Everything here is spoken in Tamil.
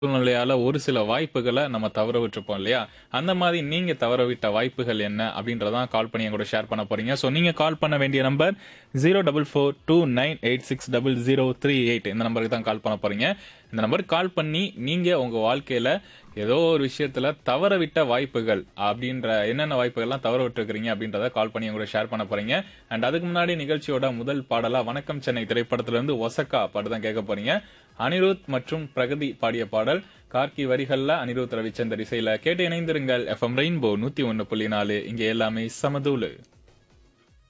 சூழ்நிலையால ஒரு சில வாய்ப்புகளை நம்ம தவற விட்டுருப்போம் இல்லையா அந்த மாதிரி நீங்க தவற விட்ட வாய்ப்புகள் என்ன அப்படின்றதான் கால் பண்ணி என் கூட ஷேர் பண்ண போறீங்க ஸோ நீங்க கால் பண்ண வேண்டிய number zero double four two nine eight six double zero three eight இந்த நம்பருக்கு தான் கால் பண்ண போறீங்க இந்த நம்பருக்கு கால் பண்ணி நீங்க உங்க வாழ்க்கையில ஏதோ ஒரு விஷயத்துல தவற விட்ட வாய்ப்புகள் அப்படின்ற என்னென்ன வாய்ப்புகள்லாம் தவற விட்டுருக்கீங்க அப்படின்றத கால் பண்ணி என் கூட ஷேர் பண்ண போறீங்க அண்ட் அதுக்கு முன்னாடி நிகழ்ச்சியோட முதல் பாடலா வணக்கம் சென்னை திரைப்படத்துல இருந்து ஒசக்கா பாட்டு தான் கேட்க போறீங்க அனிருத் மற்றும் பிரகதி பாடிய பாடல் கார்கி வரிகள்ல அனிருத் ரவிச்சந்தர் இசையில கேட்டு இணைந்திருங்கள் எஃப்எம் ரெயின்போ நூத்தி ஒன்னு புள்ளி நாலு இங்க எல்லாமே சமதூளு